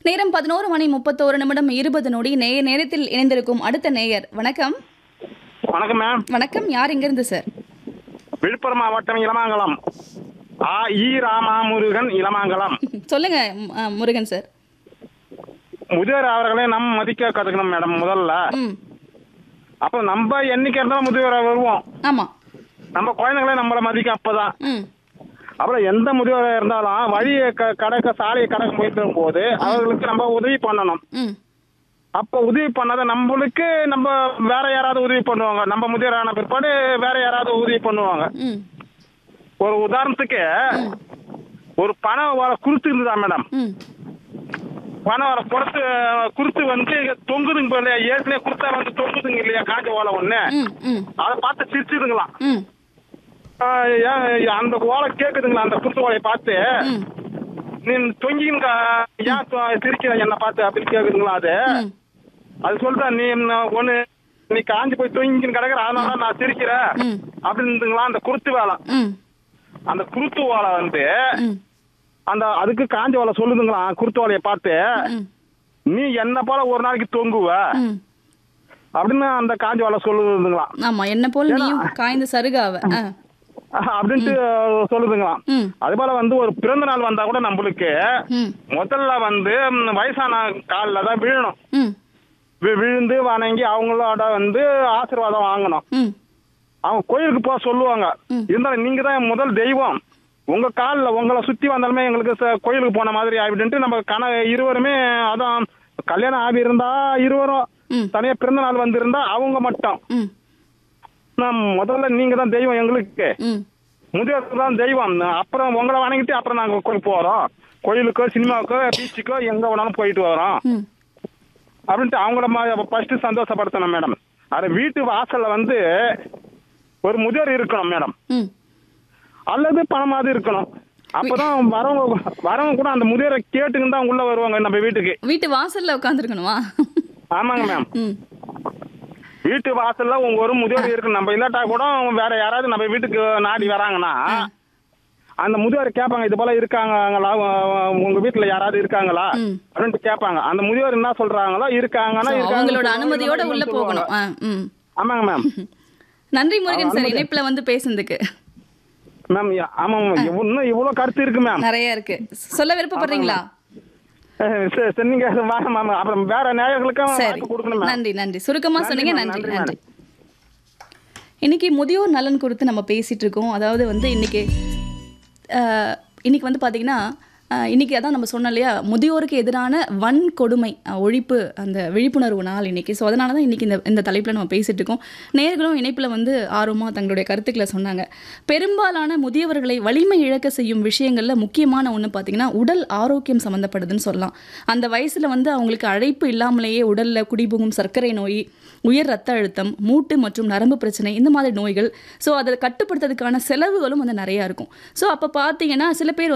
நேரம் பதினோரு மணி முப்பத்தோரு நிமிடம் இருபது நொடி நேய நேரத்தில் இணைந்திருக்கும் அடுத்த நேயர் வணக்கம் வணக்கம் மேம் வணக்கம் யார் எங்கிருந்து சார் விழுப்புரம் மாவட்டம் இளமாங்கலம் ஆ ஈ ராமாமுருகன் இளமாங்கலம் சொல்லுங்க ம், ஆ, முருகன் சார் முதியோர் அவர்களை நம்ம மதிக்க கத்துக்கணும் மேடம் முதல்ல ம் அப்ப நம்ம என்னைக்கு இருந்தாலும் முதியோரா வருவோம் ஆமா நம்ம குழந்தைங்களே நம்மள மதிக்க அப்பதான் ம் அப்புறம் எந்த முதியோரா இருந்தாலும் வழியை க- கடக்க சாலையை கடக்க போயிட்டு போது அவர்களுக்கு நம்ம உதவி பண்ணணும் ம் அப்ப உதவி பண்ணாத நம்மளுக்கு நம்ம வேற யாராவது உதவி பண்ணுவாங்க நம்ம முதியோரான பிற்பாடு வேற யாராவது உதவி பண்ணுவாங்க ம் ஒரு உதாரணத்துக்கு ஒரு பணம் வர குருத்து இருந்ததா மேடம் ம் பணம் வர குறுத்து குருத்து வந்து தொங்குதுங்க போல ஏற்கனவே குருத்தா வந்து தொங்குதுங்க இல்லையா காஞ்ச ஓலை ஒண்ணு ம் ம் அதை பார்த்து சிரிச்சுதுங்களாம் ம் ஆஹ் ஏன் அந்த ஓலை கேக்குதுங்களா அந்த குருத்து ஓலையை பார்த்து ம் நீ தொங்கிங்க ஏன் தொ- சிரிக்கிற என்ன பார்த்து அப்படின்னு கேக்குதுங்களா அது ம் அது சொல்றா நீ என்ன ஒண்ணு நீ காஞ்சி போய் தொங்கின்னு கிடக்குற அதனால தான் நான் சிரிக்கிறேன் ம். அப்படின்னுங்களா அந்த குருத்து வேலை ம் அந்த குருத்து ஓலை வந்து ம் அந்த அதுக்கு காஞ்ச ஓலை சொல்லுதுங்களா குருத்து ஓலையை பார்த்து ம் நீ என்ன போல ஒரு நாளைக்கு தொங்குவ ம் அப்படின்னு அந்த காஞ்ச ஓலை சொல்லுதுங்களா ஆமா என்ன போல் நீயும் காய்ந்த சருகாவ ஆ அப்படின்ட்டு சொல்லுதுங்களாம் ம் அது போல வந்து ஒரு பிறந்த நாள் வந்தா கூட நம்மளுக்கு ம் முதல்ல வந்து ம், வயசான காலில் தான் விழணும் ம் வி- விழுந்து வணங்கி அவங்களோட வந்து ஆசீர்வாதம் வாங்கணும் ம் அவங்க கோயிலுக்கு போக சொல்லுவாங்க ம். இருந்தாலும் நீங்க தான் முதல் தெய்வம் உங்க காலில் உங்களை சுத்தி வந்தாலுமே எங்களுக்கு ச- கோயிலுக்கு போன மாதிரி ஆகிடுன்ட்டு நம்ம கண இருவருமே அதான் கல்யாணம் ஆகி இருந்தா இருவரும் ம் தனியா பிறந்த நாள் வந்திருந்தா அவங்க மட்டும் ம் நான் முதல்ல நீங்க தான் தெய்வம் எங்களுக்கு ம் முதியோருக்கு தான் தெய்வம் அப்புறம் உங்களை வணங்கிட்டு அப்புறம் நாங்க கோயில் போறோம் கோயிலுக்கோ சினிமாவுக்கோ பீச்சுக்கோ எங்க வேணாலும் போயிட்டு வரோம் ம் அப்படின்ட்டு அவங்கள ஃபர்ஸ்ட் சந்தோஷப்படுத்தணும் மேடம் அது வீட்டு வாசல்ல வந்து ஒரு முதியோர் இருக்கணும் மேடம் ம் அல்லது பணமாவது இருக்கணும் அப்பதான் வரவங்க வரவங்க கூட அந்த முதியோரை கேட்டுன்னு தான் உள்ள வருவாங்க நம்ம வீட்டுக்கு வீட்டு வாசல்ல உட்காந்துருக்கணுமா ஆமாங்க மேம் ம் வீட்டு வாசல்ல உங்க ஒரு முதியோர் இருக்கு நம்ம இல்லாட்டா கூட வேற யாராவது நம்ம வீட்டுக்கு நாடி வராங்கன்னா அந்த முதியோர் கேட்பாங்க இது போல இருக்காங்களா உ- உங்க வீட்டுல யாராவது இருக்காங்களா ம். அப்படின்ட்டு கேட்பாங்க அந்த முதியோர் என்ன சொல்றாங்களோ இருக்காங்கன்னா So, இருக்காங்கன்னு அவங்களோட சொல்லுவாங்க, அனுமதியோட இல்லைன்னா உள்ள இல்லைன்னு போகணும் சொல்லுவாங்க. ஆ ம் ஆமாங்க மேம் நன்றி முருகன் சார் அனுமதி. இணைப்புல வந்து பேசுனதுக்கு மேம் ஆமா மேம் இன்னும் இவ்வளவு கருத்து இருக்கு மேம் நிறைய இருக்கு சொல்ல விருப்பப்படுறீங்களா அஹ் சரி சரி, நீங்க வாங்க மேம் அப்புறம் வேற நேயர்களுக்கும் சரி வாய்ப்பு கொடுக்கணும் மேம் நன்றி நன்றி சுருக்கமா நன்றி சொன்னீங்க மேம், நன்றி நன்றி நன்றி இன்னைக்கு முதியோர் நலன் குறித்து நம்ம பேசிட்டு இருக்கோம் அதாவது வந்து இன்னைக்கு அஹ், இன்னைக்கு வந்து பாத்தீங்கன்னா அஹ், இன்னைக்கு அதான் நம்ம சொன்னோம் இல்லையா முதியோருக்கு எதிரான வன்கொடுமை அஹ், ஒழிப்பு அந்த விழிப்புணர்வு நாள் இன்னைக்கு ஸோ அதனால தான் இன்னைக்கு இந்த இந்த தலைப்பில் நம்ம பேசிட்டு இருக்கோம் நேர்களும் இணைப்பில் வந்து ஆர்வமாக தங்களுடைய கருத்துக்களை சொன்னாங்க பெரும்பாலான முதியவர்களை வலிமை இழக்க செய்யும் விஷயங்களில் முக்கியமான ஒன்று பார்த்தீங்கன்னா உடல் ஆரோக்கியம் சம்மந்தப்படுதுன்னு சொல்லலாம் அந்த வயசில் வந்து அவங்களுக்கு அழைப்பு இல்லாமலேயே உடலில் குடிபுகும் சர்க்கரை நோய் உயர் ரத்த அழுத்தம் மூட்டு மற்றும் நரம்பு பிரச்சனை இந்த மாதிரி நோய்கள் ஸோ அதை கட்டுப்படுத்துறதுக்கான செலவுகளும் வந்து நிறையா இருக்கும் ஸோ அப்போ பார்த்தீங்கன்னா சில பேர்